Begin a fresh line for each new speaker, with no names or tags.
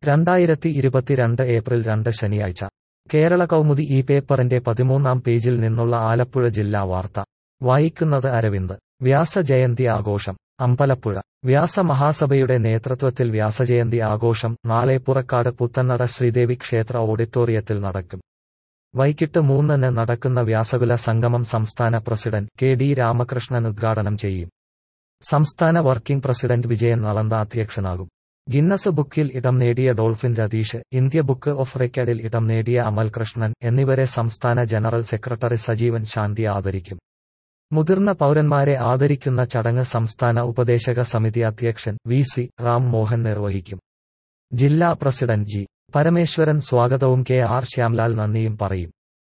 രണ്ടായിരത്തി ഇരുപത്തിരണ്ട് ഏപ്രിൽ രണ്ട് ശനിയാഴ്ച കേരള കൗമുദി ഈ പേപ്പറിന്റെ പതിമൂന്നാം പേജിൽ നിന്നുള്ള ആലപ്പുഴ ജില്ലാ വാർത്ത വായിക്കുന്നത് അരവിന്ദ് വ്യാസജയന്തി ആഘോഷം അമ്പലപ്പുഴ വ്യാസമഹാസഭയുടെ നേതൃത്വത്തിൽ വ്യാസജയന്തി ആഘോഷം നാളെ പുറക്കാട് പുത്തന്നട ശ്രീദേവി ക്ഷേത്ര ഓഡിറ്റോറിയത്തിൽ നടക്കും വൈകിട്ട് മൂന്നിന് നടക്കുന്ന വ്യാസകുല സംഗമം സംസ്ഥാന പ്രസിഡന്റ് കെ ഡി രാമകൃഷ്ണൻ ഉദ്ഘാടനം ചെയ്യും സംസ്ഥാന വർക്കിംഗ് പ്രസിഡന്റ് വിജയൻ നളന്ത അധ്യക്ഷനാകും ഗിന്നസ് ബുക്കിൽ ഇടം നേടിയ dolphin Ratheesh India book of റെക്കോർഡിൽ ഇടം നേടിയ അമൽ കൃഷ്ണൻ എന്നിവരെ സംസ്ഥാന ജനറൽ സെക്രട്ടറി സജീവൻ ശാന്തി ആദരിക്കും മുതിർന്ന പൗരന്മാരെ ആദരിക്കുന്ന ചടങ്ങ് സംസ്ഥാന ഉപദേശക സമിതി അധ്യക്ഷൻ വി സി റാം മോഹൻ നിർവഹിക്കും ജില്ലാ പ്രസിഡന്റ് ജി പരമേശ്വരൻ സ്വാഗതവും കെ ആർ ശ്യാംലാൽ നന്ദിയും പറയും